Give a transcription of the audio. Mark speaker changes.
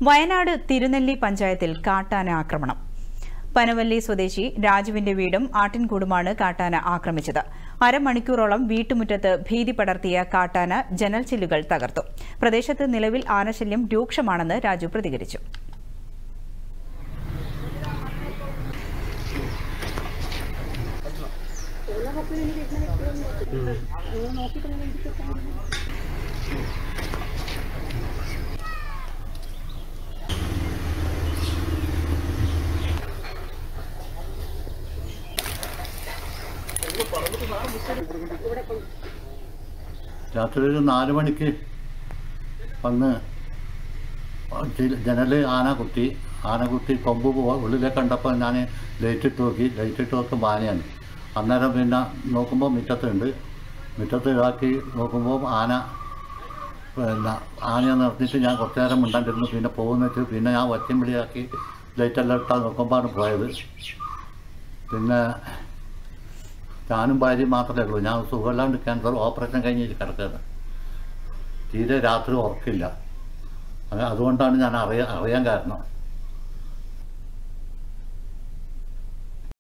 Speaker 1: വയനാട് തിരുനെല്ലി പഞ്ചായത്തിൽ കാട്ടാന ആക്രമണം പനവല്ലി സ്വദേശി രാജുവിന്റെ വീടും ആട്ടിൻകൂടുമാണ് കാട്ടാന ആക്രമിച്ചത് അരമണിക്കൂറോളം വീട്ടുമുറ്റത്ത് ഭീതി പടർത്തിയ കാട്ടാന ജനൽ ചില്ലുകൾ തകർത്തു പ്രദേശത്ത് നിലവിൽ ആനശല്യം രൂക്ഷമാണെന്ന് രാജു പ്രതികരിച്ചു
Speaker 2: രാത്രി ഒരു നാല് മണിക്ക് വന്ന് ജനൽ ആന കുത്തി ആന കുത്തി കൊമ്പ് പോവാ ഉള്ളിലേക്ക് കണ്ടപ്പോൾ ഞാൻ ലൈറ്റ് ഇട്ട് നോക്കി ലൈറ്റ് ഇട്ട് നോക്കുമ്പോൾ ആനയാണ് അന്നേരം പിന്നെ നോക്കുമ്പോൾ മുറ്റത്തുണ്ട് മുറ്റത്ത് ഇതാക്കി നോക്കുമ്പോൾ ആന പിന്നെ ആനയെ നിർത്തിയിട്ട് ഞാൻ കുറച്ച് നേരം മിണ്ടാണ്ടിരുന്നു പിന്നെ പോകുന്നിട്ട് പിന്നെ ഞാൻ ഒച്ചയും വിളിയാക്കി ലൈറ്റെല്ലാം ഇട്ടാൽ നോക്കുമ്പോഴാണ് പോയത് പിന്നെ ഞാനും ഭാര്യയും മാത്രമേ ഉള്ളൂ ഞാൻ സുഖമില്ലാണ്ട് ക്യാൻസർ ഓപ്പറേഷൻ കഴിഞ്ഞിട്ട് കിടക്കുന്നത് തീരെ രാത്രി ഉറക്കില്ല അത് അതുകൊണ്ടാണ് ഞാൻ അറിയാൻ അറിയാൻ കാരണം